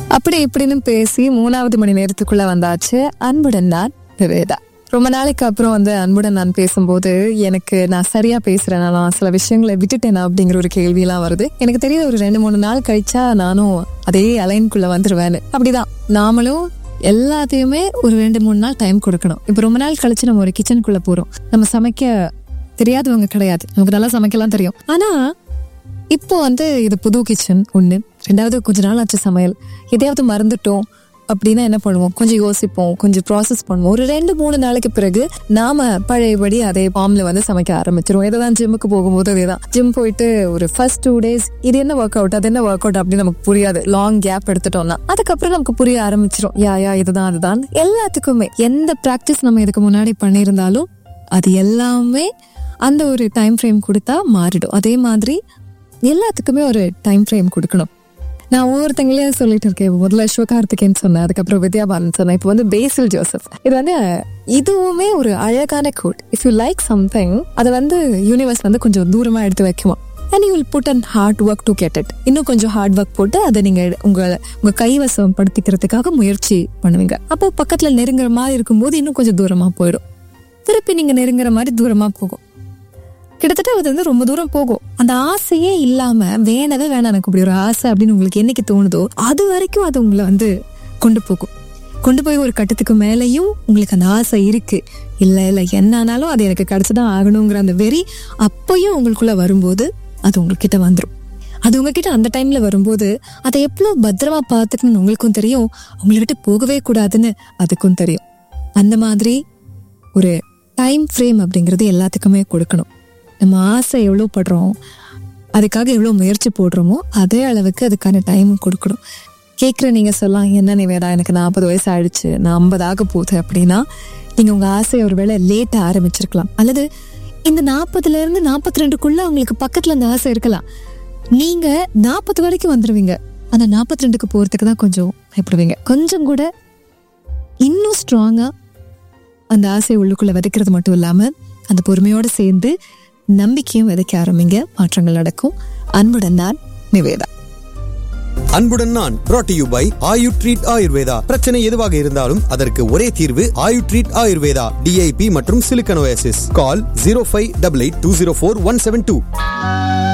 அப்படி இப்படின்னு பேசி மூணாவது மணி நேரத்துக்குள்ள வந்தாச்சு அன்புடன் நான் நிவேதா ரொம்ப நாளைக்கு அப்புறம் வந்து அன்புடன் நான் பேசும்போது எனக்கு நான் சரியா பேசுறேன் நான் சில விஷயங்களை விட்டுட்டேனா அப்படிங்கிற ஒரு கேள்வியெல்லாம் வருது எனக்கு தெரியுது ஒரு ரெண்டு மூணு நாள் கழிச்சா நானும் அதே அலைனுக்குள்ள வந்துருவேன்னு அப்படிதான் நாமளும் எல்லாத்தையுமே ஒரு ரெண்டு மூணு நாள் டைம் கொடுக்கணும் இப்போ ரொம்ப நாள் கழிச்சு நம்ம ஒரு கிச்சனுக்குள்ள போறோம் நம்ம சமைக்க தெரியாதவங்க கிடையாது நமக்கு நல்லா சமைக்கலாம் தெரியும் ஆனா இப்போ வந்து இது புது கிச்சன் ஒன்று ரெண்டாவது கொஞ்ச நாள் ஆச்சு சமையல் எதையாவது மறந்துட்டோம் அப்படின்னா என்ன பண்ணுவோம் கொஞ்சம் யோசிப்போம் கொஞ்சம் ப்ராசஸ் பண்ணுவோம் ஒரு ரெண்டு மூணு நாளைக்கு பிறகு நாம பழையபடி அதே பாம்ல வந்து சமைக்க ஆரம்பிச்சிருவோம் இதுதான் ஜிம்முக்கு போகும்போது அதேதான் ஜிம் போயிட்டு ஒரு ஃபர்ஸ்ட் டூ டேஸ் இது என்ன ஒர்க் அவுட் அது என்ன ஒர்க் அவுட் அப்படின்னு நமக்கு புரியாது லாங் கேப் எடுத்துட்டோம்னா அதுக்கப்புறம் நமக்கு புரிய ஆரம்பிச்சிரும் யா யா இதுதான் அதுதான் எல்லாத்துக்குமே எந்த ப்ராக்டிஸ் நம்ம இதுக்கு முன்னாடி பண்ணியிருந்தாலும் அது எல்லாமே அந்த ஒரு டைம் ஃப்ரேம் கொடுத்தா மாறிடும் அதே மாதிரி எல்லாத்துக்குமே ஒரு டைம் ஃப்ரேம் கொடுக்கணும் நான் ஒவ்வொருத்தங்களையும் சொல்லிட்டு இருக்கேன் முதல்ல சிவகார்த்திகேயன் சொன்னேன் அதுக்கப்புறம் வித்யாபாலன் சொன்னேன் இப்போ வந்து பேசில் ஜோசப் இது வந்து இதுவுமே ஒரு அழகான quote if you like something அதை வந்து யூனிவர்ஸ் வந்து கொஞ்சம் தூரமா எடுத்து வைக்குமா and you will put and hard work to get it இன்னும் கொஞ்சம் ஹார்ட் ஒர்க் போட்டு அதை நீங்க உங்க உங்க கைவசம் படுத்திக்கிறதுக்காக முயற்சி பண்ணுவீங்க அப்போ பக்கத்துல நெருங்குற மாதிரி இருக்கும்போது இன்னும் கொஞ்சம் தூரமா போயிடும் திருப்பி நீங்க நெருங்குற மாதிரி தூரமா போகும் கிட்டத்தட்ட அது வந்து ரொம்ப தூரம் போகும் அந்த ஆசையே இல்லாம வேணவே வேணாம் எனக்கு இப்படி ஒரு ஆசை அப்படின்னு உங்களுக்கு என்னைக்கு தோணுதோ அது வரைக்கும் அது உங்களை வந்து கொண்டு போகும் கொண்டு போய் ஒரு கட்டத்துக்கு மேலேயும் உங்களுக்கு அந்த ஆசை இருக்கு இல்ல இல்ல என்ன ஆனாலும் அது எனக்கு கிடைச்சுதான் ஆகணுங்கிற அந்த வெறி அப்பயும் உங்களுக்குள்ள வரும்போது அது உங்ககிட்ட வந்துடும் அது உங்ககிட்ட அந்த டைம்ல வரும்போது அதை எவ்வளவு பத்திரமா பார்த்துக்கணும்னு உங்களுக்கும் தெரியும் உங்கள்கிட்ட போகவே கூடாதுன்னு அதுக்கும் தெரியும் அந்த மாதிரி ஒரு டைம் ஃப்ரேம் அப்படிங்கிறது எல்லாத்துக்குமே கொடுக்கணும் நம்ம ஆசை எவ்வளோ படுறோம் அதுக்காக எவ்வளோ முயற்சி போடுறோமோ அதே அளவுக்கு அதுக்கான டைம் கொடுக்கணும் கேட்குற நீங்கள் சொல்லலாம் என்ன நிவேதா எனக்கு நாற்பது வயசு ஆயிடுச்சு நான் ஐம்பது ஆக போகுது அப்படின்னா நீங்கள் உங்கள் ஆசையை ஒரு வேளை லேட்டாக ஆரம்பிச்சிருக்கலாம் அல்லது இந்த நாற்பதுலேருந்து நாற்பத்தி ரெண்டுக்குள்ளே உங்களுக்கு பக்கத்தில் அந்த ஆசை இருக்கலாம் நீங்கள் நாற்பது வரைக்கும் வந்துடுவீங்க அந்த நாற்பத்தி ரெண்டுக்கு போகிறதுக்கு தான் கொஞ்சம் பயப்படுவீங்க கொஞ்சம் கூட இன்னும் ஸ்ட்ராங்காக அந்த ஆசையை உள்ளுக்குள்ளே விதைக்கிறது மட்டும் இல்லாமல் அந்த பொறுமையோடு சேர்ந்து நம்பிக்கையும் விதைக்க ஆரம்பிங்க மாற்றங்கள் நடக்கும் அன்புடன் நான் நிவேதா அன்புடன் நான் brought to you by Ayu treat Ayurveda பிரச்சனை எதுவாக இருந்தாலும் அதற்கு ஒரே தீர்வு ஆயு ட்ரீட் ஆயுர்வேதா டிஐபி மற்றும் சிலிக்கனோசிஸ் call zero five double eight two zero four one seven two